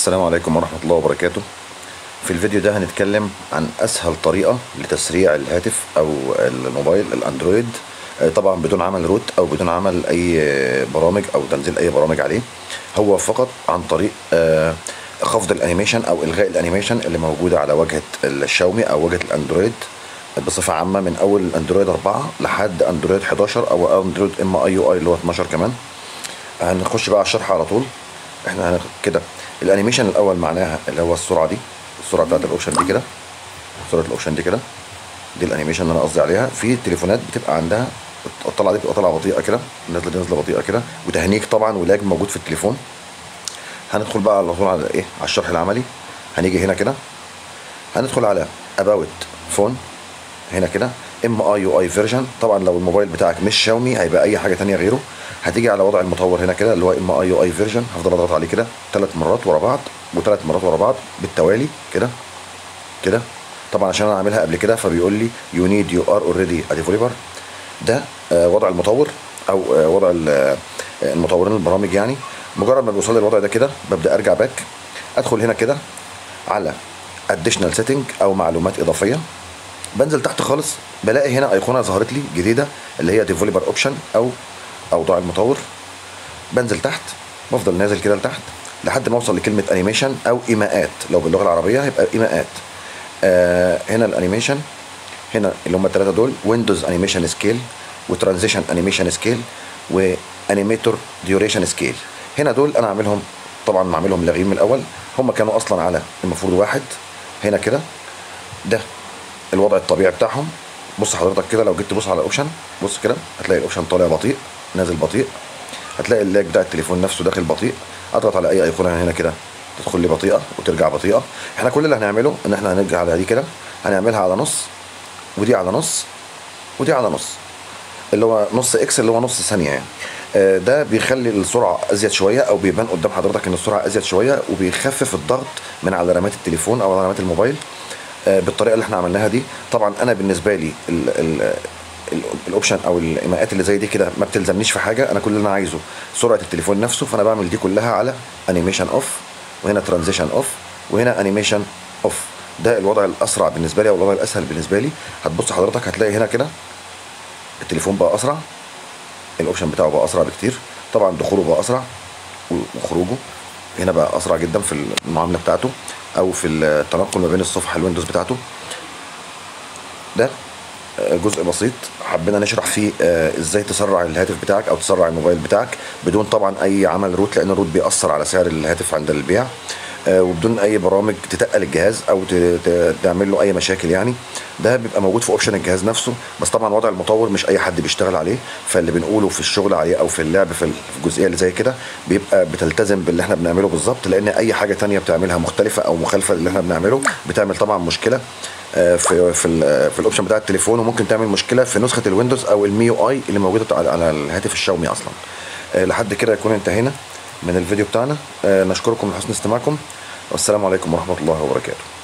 السلام عليكم ورحمة الله وبركاته في الفيديو ده هنتكلم عن أسهل طريقة لتسريع الهاتف أو الموبايل الأندرويد آه، طبعا بدون عمل روت أو بدون عمل أي برامج أو تنزيل أي برامج عليه هو فقط عن طريق آه، خفض الأنيميشن أو إلغاء الأنيميشن اللي موجودة على واجهة الشاومي أو واجهة الأندرويد بصفة عامة من أول أندرويد 4 لحد أندرويد 11 أو أندرويد ام اي يو اي اللي هو 12 كمان هنخش بقى على الشرح على طول احنا هناخد كده الانيميشن الاول معناها اللي هو السرعه دي السرعه بتاعت الاوبشن دي كده سرعه الاوبشن دي كده دي الانيميشن اللي انا قصدي عليها في تليفونات بتبقى عندها الطلعه دي بتبقى طالعه بطيئه كده النازله دي نازله بطيئه كده وتهنيك طبعا ولاج موجود في التليفون هندخل بقى على طول على ايه على الشرح العملي هنيجي هنا كده هندخل على اباوت فون هنا كده ام اي يو اي فيرجن طبعا لو الموبايل بتاعك مش شاومي هيبقى اي حاجه تانية غيره هتيجي على وضع المطور هنا كده اللي هو ام اي يو اي فيرجن هفضل اضغط عليه كده ثلاث مرات ورا بعض وثلاث مرات ورا بعض بالتوالي كده كده طبعا عشان انا عاملها قبل كده فبيقول لي يو نيد يو ار اوريدي ا ديفلوبر ده آه، وضع المطور او آه، وضع ال- آه، المطورين البرامج يعني مجرد ما بيوصل لي الوضع ده كده ببدا ارجع باك ادخل هنا كده على اديشنال سيتنج او معلومات اضافيه بنزل تحت خالص بلاقي هنا ايقونه ظهرت لي جديده اللي هي ديفلوبر اوبشن او اوضاع المطور بنزل تحت بفضل نازل كده لتحت لحد ما اوصل لكلمه انيميشن او ايماءات لو باللغه العربيه هيبقى ايماءات آه هنا الانيميشن هنا اللي هم الثلاثه دول ويندوز انيميشن سكيل وترانزيشن انيميشن سكيل وانيميتور ديوريشن سكيل هنا دول انا عاملهم طبعا معملهم لاغيين من الاول هم كانوا اصلا على المفروض واحد هنا كده ده الوضع الطبيعي بتاعهم بص حضرتك كده لو جيت تبص على الاوبشن بص كده هتلاقي الاوبشن طالع بطيء نازل بطيء هتلاقي اللاج بتاع التليفون نفسه داخل بطيء اضغط على اي ايقونه هنا كده تدخل لي بطيئه وترجع بطيئه احنا كل اللي هنعمله ان احنا هنرجع على دي كده هنعملها على نص ودي على نص ودي على نص اللي هو نص اكس اللي هو نص ثانيه يعني آه، ده بيخلي السرعه ازيد شويه او بيبان قدام حضرتك ان السرعه ازيد شويه وبيخفف الضغط من على رامات التليفون او على رامات الموبايل آه، بالطريقه اللي احنا عملناها دي طبعا انا بالنسبه لي ال ال ال- الاوبشن او الايماءات اللي زي دي كده ما بتلزمنيش في حاجه انا كل اللي انا عايزه سرعه التليفون نفسه فانا بعمل دي كلها على انيميشن اوف وهنا ترانزيشن اوف وهنا انيميشن اوف ده الوضع الاسرع بالنسبه لي او الوضع الاسهل بالنسبه لي هتبص حضرتك هتلاقي هنا كده التليفون بقى اسرع الاوبشن بتاعه بقى اسرع بكتير طبعا دخوله بقى اسرع وخروجه هنا بقى اسرع جدا في المعامله بتاعته او في التنقل ما بين الصفحه الويندوز بتاعته ده آه، جزء بسيط حبينا نشرح فيه آه، ازاي تسرع الهاتف بتاعك او تسرع الموبايل بتاعك بدون طبعا اي عمل روت لان الروت بيأثر على سعر الهاتف عند البيع آه، وبدون اي برامج تتقل الجهاز او ت- ت- تعمل له اي مشاكل يعني ده بيبقى موجود في اوبشن الجهاز نفسه بس طبعا وضع المطور مش اي حد بيشتغل عليه فاللي بنقوله في الشغل عليه او في اللعب في الجزئيه اللي زي كده بيبقى بتلتزم باللي احنا بنعمله بالظبط لان اي حاجه تانية بتعملها مختلفه او مخالفه للي احنا بنعمله بتعمل طبعا مشكله آه، في في ال- في الاوبشن بتاع التليفون وممكن تعمل مشكله في نسخه الويندوز او الميو اي اللي موجوده على على الهاتف الشاومي اصلا آه، لحد كده يكون انتهينا من الفيديو بتاعنا آه، نشكركم لحسن استماعكم والسلام عليكم ورحمه الله وبركاته